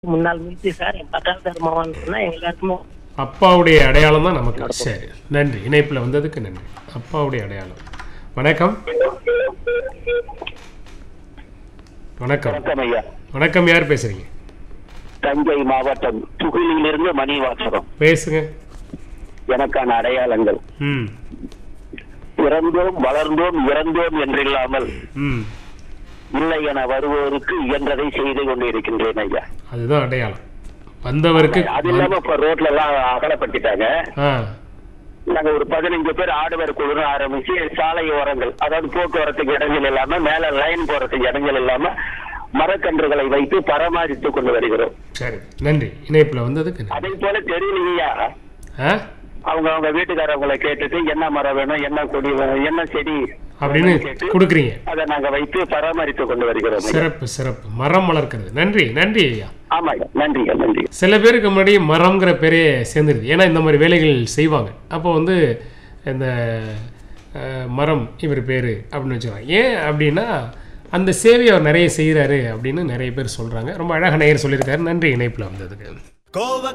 முன்னாள் military sir என் பத்தாவது தர்மவான் சொன்னா எங்க எல்லாருக்குமே அப்பாவுடைய அடையாளம் தான் நமக்கு சரி நன்றி இணைப்பில் வந்ததுக்கு நன்றி அப்பாவுடைய அடையாளம் வணக்கம் வணக்கம் வணக்கம் ஐயா வணக்கம் யார் பேசுறீங்க தஞ்சை மாவட்டம் துகிலிலிருந்து மணிவாசகம் பேசுங்க எனக்கான அடையாளங்கள் ம் பிறந்தோம் வளர்ந்தோம் இறந்தோம் என்றில்லாமல் ம் இல்லை என வருவோருக்கு இயன்றதை செய்து கொண்டு இருக்கின்றேன் ஐயா அதுதான் அடையாளம் வந்தவருக்கு அது இல்லாம இப்ப ரோட்ல எல்லாம் அகலப்பட்டுட்டாங்க ஆ நாங்க ஒரு பதினஞ்சு பேர் ஆடவர் குழுன்னு ஆரம்பிச்சு சாலை ஓரங்கள் அதாவது போக்குவரத்துக்கு இடங்கள் இல்லாம மேல லைன் போறதுக்கு இடங்கள் இல்லாம மரக்கன்றுகளை வைத்து பராமரித்துக் கொண்டு வருகிறோம் சரி நன்றி இணைப்பில் வந்ததுக்கு நன்றி அதே போல தெரியலையா ஆ அவங்க அவங்க வீட்டுக்காரவங்களை கேட்டுட்டு என்ன மரம் வேணும் என்ன கொடி வேணும் என்ன செடி அப்படின்னு கேட்டு கொடுக்குறீங்க அதை நாங்க வைத்து பராமரித்துக் கொண்டு வருகிறோம் ஐயா. சிறப்பு சிறப்பு மரம் வளர்க்கிறது நன்றி நன்றி ஐயா ஆமா ஐயா. நன்றிங்க நன்றி சில பேருக்கு முன்னாடி மரம்ங்கிற பேரே சேர்ந்துருது ஏன்னா இந்த மாதிரி வேலைகள் செய்வாங்க அப்போ வந்து இந்த அஹ், மரம் இவர் பேர் அப்படின்னு வச்சுக்கலாம் ஏன் அப்படின்னா அந்த சேவையை அவர் நிறைய செய்கிறாரு அப்படின்னு நிறைய பேர் சொல்கிறாங்க ரொம்ப அழகாக நேயர் சொல்லியிருக்காரு நன்றி இணைப்பில் வந்ததுக்கு கோவ